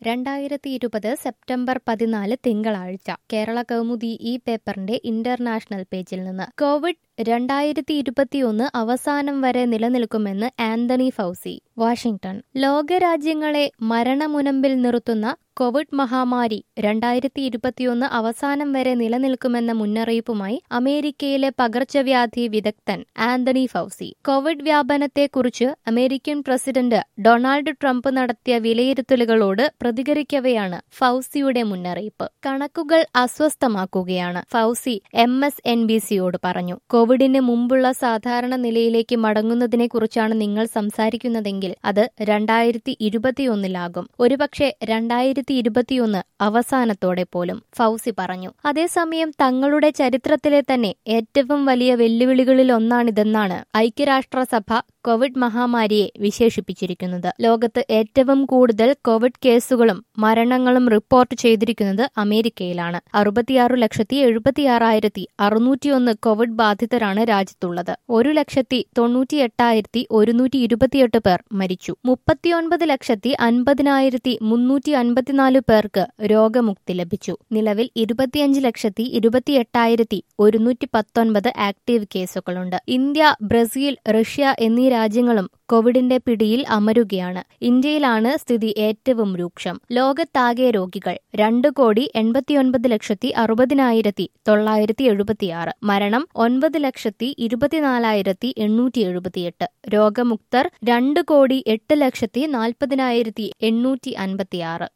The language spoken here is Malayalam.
രണ്ടായിരത്തി ഇരുപത് സെപ്റ്റംബർ പതിനാല് തിങ്കളാഴ്ച കേരള കൗമുദി ഈ പേപ്പറിന്റെ ഇന്റർനാഷണൽ പേജിൽ നിന്ന് കോവിഡ് രണ്ടായിരത്തി ഇരുപത്തിയൊന്ന് അവസാനം വരെ നിലനിൽക്കുമെന്ന് ആന്റണി ഫൗസി വാഷിംഗ്ടൺ ലോകരാജ്യങ്ങളെ മരണമുനമ്പിൽ നിർത്തുന്ന കോവിഡ് മഹാമാരി രണ്ടായിരത്തി ഇരുപത്തിയൊന്ന് അവസാനം വരെ നിലനിൽക്കുമെന്ന മുന്നറിയിപ്പുമായി അമേരിക്കയിലെ പകർച്ചവ്യാധി വിദഗ്ധൻ ആന്റണി ഫൗസി കോവിഡ് വ്യാപനത്തെക്കുറിച്ച് അമേരിക്കൻ പ്രസിഡന്റ് ഡൊണാൾഡ് ട്രംപ് നടത്തിയ വിലയിരുത്തലുകളോട് പ്രതികരിക്കവെയാണ് ഫൗസിയുടെ മുന്നറിയിപ്പ് കണക്കുകൾ അസ്വസ്ഥമാക്കുകയാണ് Fauci M S N B സിയോട് പറഞ്ഞു കോവിഡിന് മുമ്പുള്ള സാധാരണ നിലയിലേക്ക് മടങ്ങുന്നതിനെക്കുറിച്ചാണ് നിങ്ങൾ സംസാരിക്കുന്നതെങ്കിൽ അത് രണ്ടായിരത്തി ഇരുപത്തിയൊന്നിലാകും ഒരുപക്ഷെ രണ്ടായിരത്തി ഇരുപത്തിയൊന്ന് അവസാനത്തോടെ പോലും ഫൗസി പറഞ്ഞു അതേസമയം തങ്ങളുടെ ചരിത്രത്തിലെ തന്നെ ഏറ്റവും വലിയ വെല്ലുവിളികളിൽ ഒന്നാണിതെന്നാണ് ഐക്യരാഷ്ട്രസഭ കോവിഡ് മഹാമാരിയെ വിശേഷിപ്പിച്ചിരിക്കുന്നത് ലോകത്ത് ഏറ്റവും കൂടുതൽ കോവിഡ് കേസുകളും മരണങ്ങളും റിപ്പോർട്ട് ചെയ്തിരിക്കുന്നത് അമേരിക്കയിലാണ് അറുപത്തിയാറ് ലക്ഷത്തി എഴുപത്തിയാറായിരത്തി അറുന്നൂറ്റിയൊന്ന് കോവിഡ് ബാധിതരാണ് രാജ്യത്തുള്ളത് ഒരു ലക്ഷത്തി തൊണ്ണൂറ്റി എട്ടായിരത്തി ഒരുന്നൂറ്റി ഇരുപത്തിയെട്ട് പേർ മരിച്ചു മുപ്പത്തിയൊൻപത് ലക്ഷത്തി അൻപതിനായിരത്തി മുന്നൂറ്റി അൻപത്തിനാല് പേർക്ക് രോഗമുക്തി ലഭിച്ചു നിലവിൽ ഇരുപത്തിയഞ്ച് ലക്ഷത്തി ഇരുപത്തിയെട്ടായിരത്തി ഒരുന്നൂറ്റി പത്തൊൻപത് ആക്ടീവ് കേസുകളുണ്ട് ഇന്ത്യ ബ്രസീൽ റഷ്യ എന്നീ രാജ്യങ്ങളും കോവിഡിന്റെ പിടിയിൽ അമരുകയാണ് ഇന്ത്യയിലാണ് സ്ഥിതി ഏറ്റവും രൂക്ഷം ലോകത്താകെ രോഗികൾ രണ്ട് കോടി എൺപത്തിയൊൻപത് ലക്ഷത്തി അറുപതിനായിരത്തി തൊള്ളായിരത്തി എഴുപത്തിയാറ് മരണം ഒൻപത് ലക്ഷത്തി ഇരുപത്തിനാലായിരത്തി എണ്ണൂറ്റി എഴുപത്തിയെട്ട് രോഗമുക്തർ രണ്ട് കോടി എട്ട് ലക്ഷത്തി നാൽപ്പതിനായിരത്തി എണ്ണൂറ്റി അൻപത്തിയാറ്